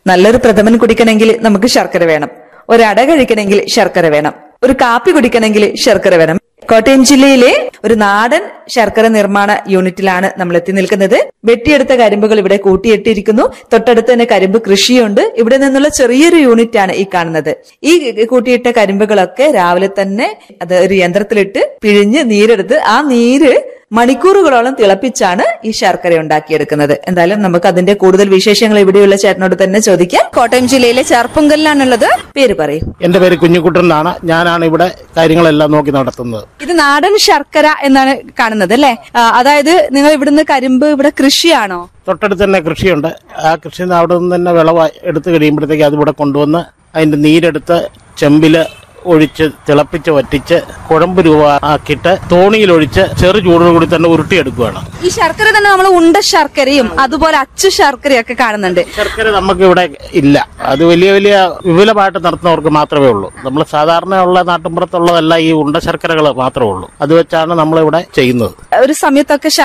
നല്ലൊരു പ്രഥമൻ കുടിക്കണമെങ്കിൽ നമുക്ക് ശർക്കര വേണം ഒരു അട കഴിക്കണമെങ്കിൽ ശർക്കര വേണം ഒരു കാപ്പി കുടിക്കണമെങ്കിൽ ശർക്കര വേണം കോട്ടയം ജില്ലയിലെ ഒരു നാടൻ ശർക്കര നിർമ്മാണ യൂണിറ്റിലാണ് നമ്മൾ എത്തി നിൽക്കുന്നത് വെട്ടിയെടുത്ത കരിമ്പുകൾ ഇവിടെ കൂട്ടിയിട്ടിരിക്കുന്നു തൊട്ടടുത്ത് തന്നെ കരിമ്പ് കൃഷിയുണ്ട് ഇവിടെ നിന്നുള്ള ചെറിയൊരു യൂണിറ്റ് ആണ് ഈ കാണുന്നത് ഈ കൂട്ടിയിട്ട കരിമ്പുകളൊക്കെ രാവിലെ തന്നെ അത് ഒരു യന്ത്രത്തിലിട്ട് പിഴിഞ്ഞ് നീരെടുത്ത് ആ നീര് മണിക്കൂറുകളോളം തിളപ്പിച്ചാണ് ഈ ശർക്കര ഉണ്ടാക്കിയെടുക്കുന്നത് എന്തായാലും നമുക്ക് അതിന്റെ കൂടുതൽ വിശേഷങ്ങൾ ഇവിടെയുള്ള ചേട്ടനോട് തന്നെ ചോദിക്കാം കോട്ടയം ജില്ലയിലെ ചെറുപ്പുങ്കലിലാണുള്ളത് പേര് പറയും എന്റെ പേര് കുഞ്ഞുകുട്ടൻ എന്നാണ് ഞാനാണ് ഇവിടെ കാര്യങ്ങളെല്ലാം നോക്കി നടത്തുന്നത് ഇത് നാടൻ ശർക്കര എന്നാണ് കാണുന്നത് അല്ലെ അതായത് നിങ്ങൾ ഇവിടുന്ന് കരിമ്പ് ഇവിടെ കൃഷിയാണോ തൊട്ടടുത്ത് തന്നെ കൃഷിയുണ്ട് ആ കൃഷിയിൽ നിന്ന് അവിടെ നിന്ന് തന്നെ വിളവ് എടുത്തു കഴിയുമ്പോഴത്തേക്ക് അത് ഇവിടെ കൊണ്ടുവന്ന് അതിന്റെ നീരെടുത്ത് ചെമ്പില് ഒഴിച്ച് തിളപ്പിച്ച് വറ്റിച്ച് കുഴമ്പ് രൂപ ആക്കിയിട്ട് തോണിയിൽ ഒഴിച്ച് ചെറു ചൂടോടുകൂടി തന്നെ ഉരുട്ടിയെടുക്കുകയാണ് ഈ ശർക്കര തന്നെ നമ്മൾ ഉണ്ട ശർക്കരയും അതുപോലെ അച്ചു ശർക്കരയും ഒക്കെ കാണുന്നുണ്ട് ശർക്കര നമുക്ക് ഇവിടെ ഇല്ല അത് വലിയ വലിയ വിപുലമായിട്ട് നടത്തുന്നവർക്ക് മാത്രമേ ഉള്ളൂ നമ്മൾ സാധാരണ ഉള്ള നാട്ടിൻപുറത്തുള്ളതല്ല ഈ ഉണ്ട ശർക്കരകൾ മാത്രമേ ഉള്ളൂ അത് വെച്ചാണ് നമ്മളിവിടെ ചെയ്യുന്നത് ഒരു സമയത്തൊക്കെ